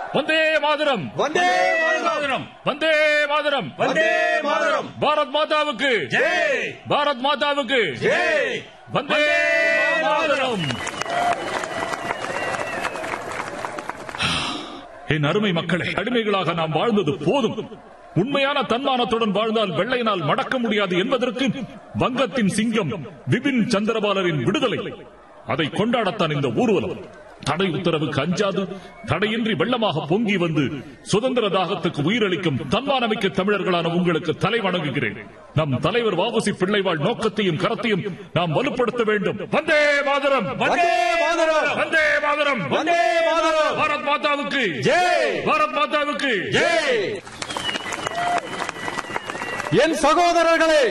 வந்தே மாதரம் வந்தே மாதரம் வந்தே மாதரம் வந்தே மாதரம் பாரத் மாதாவுக்கு ஜெய் பாரத் மாதாவுக்கு ஜெய் வந்தே மாதரம் என் அருமை மக்களே அடிமைகளாக நாம் வாழ்ந்தது போதும் உண்மையான தன்மானத்துடன் வாழ்ந்தால் வெள்ளையினால் மடக்க முடியாது என்பதற்கு வங்கத்தின் சிங்கம் விபின் சந்திரபாலரின் விடுதலை அதை கொண்டாடத்தான் இந்த ஊர்வலம் தடை உத்தரவுக்கு அஞ்சாது தடையின்றி வெள்ளமாக பொங்கி வந்து சுதந்திர தாகத்துக்கு உயிரளிக்கும் தன்மானமிக்க தமிழர்களான உங்களுக்கு தலை வணங்குகிறேன் நம் தலைவர் வாவுசி பிள்ளைவாழ் நோக்கத்தையும் கரத்தையும் நாம் வலுப்படுத்த வேண்டும் வந்தே மாதரம் வந்தே மாதரம் வந்தே மாதரம் வந்தே மாதரம் பாரத் மாதாவுக்கு ஜெய் பாரத் மாதாவுக்கு ஜெய் என் சகோதரர்களே